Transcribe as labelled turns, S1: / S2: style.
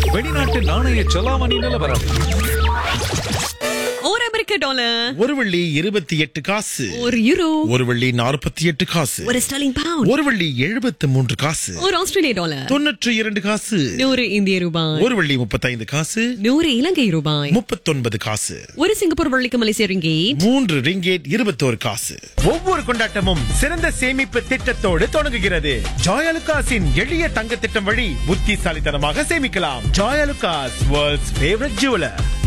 S1: வெளிநாட்டு நாணய செலாவணி நிலவரம்
S2: ஒரு அமெரிக்க டாலர்
S3: ஒரு வெள்ளி இருபத்தி எட்டு காசு
S2: ஒரு யூரோ
S3: ஒரு வெள்ளி நாற்பத்தி எட்டு காசு
S2: ஒரு ஸ்டர்லிங் பவுண்ட்
S3: ஒரு வெள்ளி எழுபத்து மூன்று காசு
S2: ஒரு ஆஸ்திரேலிய டாலர்
S3: தொன்னூற்றி இரண்டு காசு
S2: நூறு இந்திய ரூபாய்
S3: ஒரு வெள்ளி முப்பத்தைந்து காசு
S2: நூறு இலங்கை ரூபாய்
S3: முப்பத்தொன்பது காசு
S2: ஒரு சிங்கப்பூர் வள்ளிக்கு மலேசிய ரிங்கேட்
S3: மூன்று ரிங்கேட் இருபத்தோரு காசு
S4: ஒவ்வொரு கொண்டாட்டமும் சிறந்த சேமிப்பு திட்டத்தோடு தொடங்குகிறது ஜாயலுகாஸின் எளிய தங்க திட்டம் வழி புத்திசாலித்தனமாக சேமிக்கலாம் ஜாயலுகாஸ் வேர்ல்ட்ஸ் ஃபேவரட் ஜுவலர்